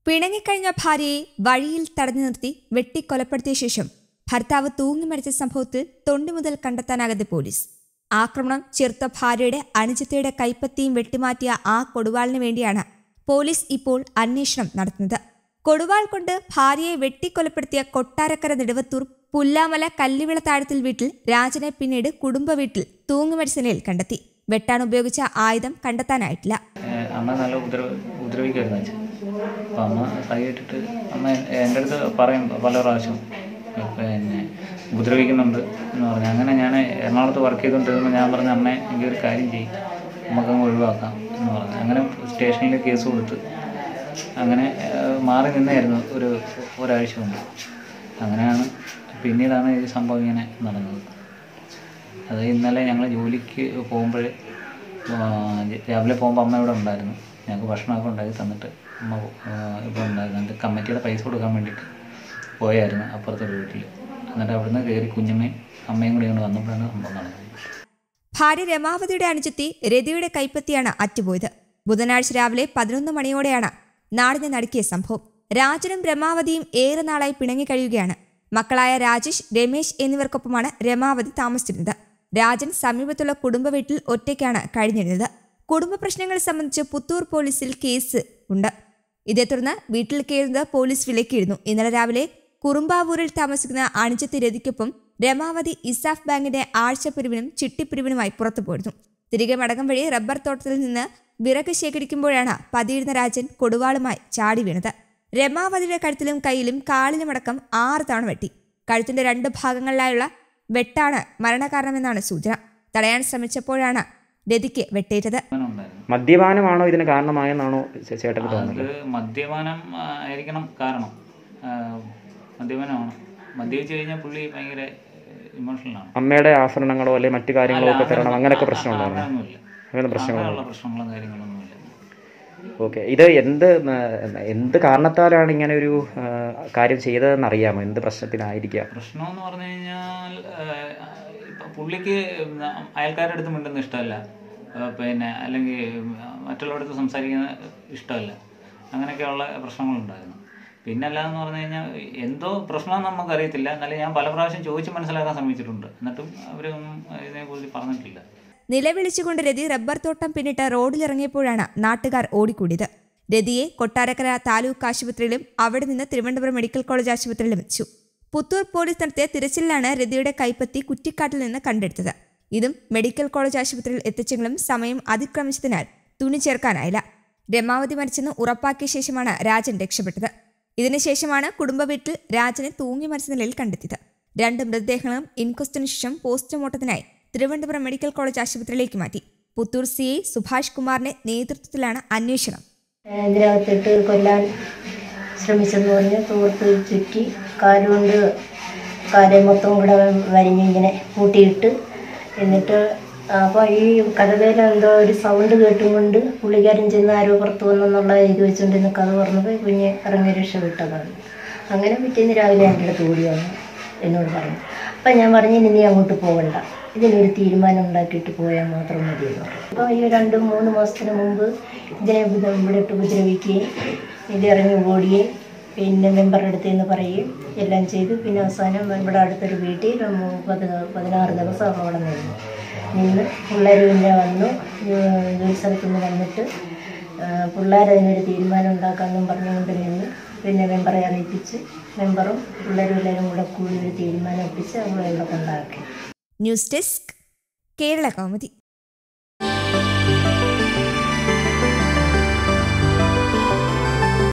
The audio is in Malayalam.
പിണങ്ങിക്കഴിഞ്ഞ ഭാര്യയെ വഴിയിൽ തടഞ്ഞു നിർത്തി വെട്ടിക്കൊലപ്പെടുത്തിയ ശേഷം ഭർത്താവ് തൂങ്ങി മരിച്ച സംഭവത്തിൽ തൊണ്ടി മുതൽ കണ്ടെത്താനാകാതെ പോലീസ് ആക്രമണം ചെറുത്ത ഭാര്യയുടെ അനുജിത്തയുടെ കൈപ്പത്തിയും വെട്ടിമാറ്റിയ ആ കൊടുവാളിന് വേണ്ടിയാണ് പോലീസ് ഇപ്പോൾ അന്വേഷണം നടത്തുന്നത് കൊടുവാൾ കൊണ്ട് ഭാര്യയെ വെട്ടിക്കൊലപ്പെടുത്തിയ കൊട്ടാരക്കര നെടുവത്തൂർ പുല്ലാമല കല്ലിവിള താഴത്തിൽ വീട്ടിൽ രാജനെ പിന്നീട് കുടുംബ വീട്ടിൽ തൂങ്ങുമരിച്ച നിലയിൽ കണ്ടെത്തി വെട്ടാൻ ഉപയോഗിച്ച ആയുധം കണ്ടെത്താനായിട്ടില്ല ഏഹ് അമ്മ നല്ല ഉപദ്രവ ഉപദ്രവിക്കുമായിരുന്നു അച്ഛൻ അപ്പോൾ അമ്മ കൈയിട്ടിട്ട് അമ്മ എൻ്റെ അടുത്ത് പറയും പല പ്രാവശ്യം പിന്നെ ഉപദ്രവിക്കുന്നുണ്ട് എന്ന് പറഞ്ഞു അങ്ങനെ ഞാൻ എറണാകുളത്ത് വർക്ക് ചെയ്തുകൊണ്ടിരുമ്പോൾ ഞാൻ പറഞ്ഞ അമ്മ എനിക്കൊരു കാര്യം ചെയ്യും നമുക്കങ്ങ് ഒഴിവാക്കാം എന്ന് പറഞ്ഞു അങ്ങനെ സ്റ്റേഷനിൽ കേസ് കൊടുത്ത് അങ്ങനെ ഏഹ് മാറി നിന്നായിരുന്നു ഒരു ഒരാഴ്ച മുമ്പ് അങ്ങനെയാണ് പിന്നീടാണ് ഈ സംഭവം ഇങ്ങനെ നടന്നത് അത് ഇന്നലെ ഞങ്ങൾ ജോലിക്ക് പോകുമ്പോൾ രാവിലെ പോകുമ്പോൾ അമ്മ ഇവിടെ ഉണ്ടായിരുന്നു ഞങ്ങൾക്ക് ഭക്ഷണമൊക്കെ ഉണ്ടാക്കി തന്നിട്ട് അമ്മ ആ, ഇവിടെ ഉണ്ടായിരുന്നു എന്നിട്ട് കമ്മിറ്റിയുടെ പൈസ കൊടുക്കാൻ വേണ്ടിയിട്ട് പോയായിരുന്നു അപ്പുറത്തൊരു വീട്ടിൽ എന്നിട്ട് അവിടുന്ന് കയറി കുഞ്ഞമ്മയും അമ്മയും കൂടി ഇങ്ങോട്ട് വന്നപ്പോഴാണ് സംഭവം നടന്നത് ഭാര്യ രമാവതിയുടെ അനുജത്തി രതിയുടെ കൈപ്പത്തിയാണ് അറ്റുപോയത് ബുധനാഴ്ച രാവിലെ പതിനൊന്ന് മണിയോടെയാണ് നാടിനെ നടുക്കിയ സംഭവം രാജനും രമാവതിയും ഏറെ നാളായി പിണങ്ങി കഴിയുകയാണ് മക്കളായ രാജേഷ് രമേശ് എന്നിവർക്കൊപ്പമാണ് രമാവതി താമസിച്ചിരുന്നത് രാജൻ സമീപത്തുള്ള കുടുംബ വീട്ടിൽ ഒറ്റയ്ക്കാണ് കഴിഞ്ഞിരുന്നത് കുടുംബ പ്രശ്നങ്ങൾ സംബന്ധിച്ച് പുത്തൂർ പോലീസിൽ കേസ് ഉണ്ട് ഇതേ തുടർന്ന് വീട്ടിൽ കയറുന്നത് പോലീസ് വിലക്കിയിരുന്നു ഇന്നലെ രാവിലെ കുറുമ്പാവൂരിൽ താമസിക്കുന്ന അണിജത്ത് രതിക്കൊപ്പം രമാവതി ഇസാഫ് ബാങ്കിന്റെ ആഴ്ചപ്പിരിവിനും ചിട്ടിപ്പിരിവിനുമായി പുറത്തു പോയിരുന്നു തിരികെ മടക്കം വഴി റബ്ബർ തോട്ടത്തിൽ നിന്ന് വിറക് ശേഖരിക്കുമ്പോഴാണ് പതിയിരുന്ന രാജൻ കൊടുവാളുമായി ചാടി വീണത് രമാവതിയുടെ കഴുത്തിലും കൈയിലും കാലിലുമടക്കം ആറ് തവണ വെട്ടി കഴുത്തിന്റെ രണ്ട് ഭാഗങ്ങളിലായുള്ള വെട്ടാണ് മരണകാരണമെന്നാണ് സൂചന തടയാൻ ശ്രമിച്ചപ്പോഴാണ് രതിക്ക് വെട്ടേറ്റത് അങ്ങനെ ഉണ്ടായിരുന്നു മദ്യപാനമാണോ ഇതിന് കാരണമായെന്നാണോ ചേ- ചേട്ടന് അത് തോന്നുന്നത് മദ്യപാനം ആ, ആയിരിക്കണം കാരണം ആ, മദ്യപാനമാണ് മദ്യപിച്ച് കഴിഞ്ഞാൽ പുള്ളി ഭയങ്കര ഇമോഷണലാണ് അമ്മയുടെ ആഭരണങ്ങളോ അല്ലെങ്കിൽ മറ്റു കാര്യങ്ങളോ ഒക്കെ തരണം അങ്ങനെയൊക്കെ പ്രശ്നമുണ്ടായിരുന്നു അങ്ങനെയൊന്നുമില്ല അങ്ങനെ പ്രശ്നങ്ങളോ അങ്ങനെയുള്ള പ്രശ്നങ്ങളും കാര്യങ്ങളൊന്നുമില്ല ഓക്കെ ഇത് എന്ത് ഉം, എന്ത് കാരണത്താലാണ് ഇങ്ങനെ ഒരു ആ, കാര്യം ചെയ്തതെന്ന് അറിയാമോ എന്ത് പ്രശ്നത്തിനായിരിക്കാം പ്രശ്നമെന്ന് പറഞ്ഞു കഴിഞ്ഞാൽ ഏഹ്, ഇപ്പൊ പുള്ളിക്ക് അയൽക്കാരുടെ അടുത്ത് മിണ്ടുന്ന ഇഷ്ടമല്ല ഏഹ്, പിന്നെ അല്ലെങ്കിൽ മറ്റുള്ളവരുടെ അടുത്ത് സംസാരിക്കുന്ന ഇഷ്ടമല്ല അങ്ങനെയൊക്കെയുള്ള പ്രശ്നങ്ങളുണ്ടായിരുന്നു പിന്നെ അല്ലാതെന്ന് പറഞ്ഞു കഴിഞ്ഞാൽ എന്തോ പ്രശ്നമെന്ന് നമുക്ക് അറിയത്തില്ല എന്നാലും ഞാൻ പല പ്രാവശ്യം ചോദിച്ച് മനസ്സിലാക്കാൻ ശ്രമിച്ചിട്ടുണ്ട് എന്നിട്ടും അവരൊന്നും ഇതിനെക്കുറിച്ച് പറഞ്ഞിട്ടില്ല നിലവിളിച്ചുകൊണ്ട് രതി റബ്ബർ തോട്ടം പിന്നിട്ട് റോഡിലിറങ്ങിയപ്പോഴാണ് നാട്ടുകാർ ഓടിക്കൂടിയത് രതിയെ കൊട്ടാരക്കര താലൂക്ക് ആശുപത്രിയിലും അവിടെ നിന്ന് തിരുവനന്തപുരം മെഡിക്കൽ കോളേജ് ആശുപത്രിയിലും വെച്ചു പുത്തൂർ പോലീസ് നടത്തിയ തിരച്ചിലിലാണ് രതിയുടെ കൈപ്പത്തി കുറ്റിക്കാട്ടിൽ നിന്ന് കണ്ടെടുത്തത് ഇതും മെഡിക്കൽ കോളേജ് ആശുപത്രിയിൽ എത്തിച്ചെങ്കിലും സമയം അതിക്രമിച്ചതിനാൽ തുണി ചേർക്കാനായില്ല രമാവതി മരിച്ചെന്ന് ഉറപ്പാക്കിയ ശേഷമാണ് രാജൻ രക്ഷപ്പെട്ടത് ഇതിനുശേഷമാണ് കുടുംബ വീട്ടിൽ രാജനെ തൂങ്ങി മരിച്ച നിലയിൽ കണ്ടെത്തിയത് രണ്ട് മൃതദേഹങ്ങളും ഇൻക്വസ്റ്റിന് ശേഷം പോസ്റ്റ്മോർട്ടത്തിനായി തിരുവനന്തപുരം മെഡിക്കൽ കോളേജ് ആശുപത്രിയിലേക്ക് മാറ്റി പുത്തൂർ സി ഐ സുഭാഷ് കുമാറിന്റെ നേതൃത്വത്തിലാണ് അന്വേഷണം ഇതിനകത്തിട്ട് കൊല്ലാൻ ശ്രമിച്ചെന്ന് പറഞ്ഞ് തോർത്ത് ചുറ്റി കാലുകൊണ്ട് കാലെ മൊത്തം കൂടെ വരിഞ്ഞിങ്ങനെ കൂട്ടിയിട്ട് എന്നിട്ട് അപ്പോൾ ഈ കഥവേല എന്തോ ഒരു സൗണ്ട് കേട്ടും കൊണ്ട് പുള്ളിക്കാരൻ ചെന്ന് ആരോ പുറത്ത് വന്നെന്നുള്ള ഇത് വെച്ചുകൊണ്ടിരുന്ന കഥ പറഞ്ഞപ്പോൾ കുഞ്ഞ് ഇറങ്ങി രക്ഷപ്പെട്ടതാണ് അങ്ങനെ പിറ്റേന്ന് രാവിലെ എൻ്റെ അടുത്ത് ഓടി വന്നു എന്നോട് പറഞ്ഞു അപ്പം ഞാൻ പറഞ്ഞു ഇനി നീ അങ്ങോട്ട് പോകണ്ട ഇതിനൊരു തീരുമാനം ഉണ്ടാക്കിയിട്ട് പോയാൽ മാത്രം മതി എന്ന് പറഞ്ഞു അപ്പോൾ ഈ രണ്ട് മൂന്ന് മാസത്തിന് മുമ്പ് ഇതിനെ ഇവിടെ ഇവിടെ ഇട്ട് ഉപദ്രവിക്കുകയും ഇത് ഇറങ്ങി ഓടുകയും പിന്നെ മെമ്പറുടെ അടുത്ത് നിന്ന് പറയുകയും എല്ലാം ചെയ്തു പിന്നെ അവസാനം ഇവിടെ അടുത്തൊരു വീട്ടിൽ ഒരു മൂ- പതി പതിനാറ് ദിവസം അവൾ അവിടെ നിന്നു നിന്ന് പിള്ളേർ പിന്നെ വന്നു ജോ- ജോലി സ്ഥലത്ത് നിന്ന് വന്നിട്ട് പിള്ളേർ അതിനൊരു തീരുമാനം ഉണ്ടാക്കാമെന്നും പറഞ്ഞുകൊണ്ട് നിന്ന് പിന്നെ മെമ്പറെ അറിയിപ്പിച്ച് മെമ്പറും പിള്ളേരും എല്ലാവരും കൂടെ കൂടി ഒരു തീരുമാനം ഒപ്പിച്ച് അവളെ ഇവിടെ കൊണ്ടാക്കി ന്യൂസ് ഡെസ്ക് കേരള കൗമുദി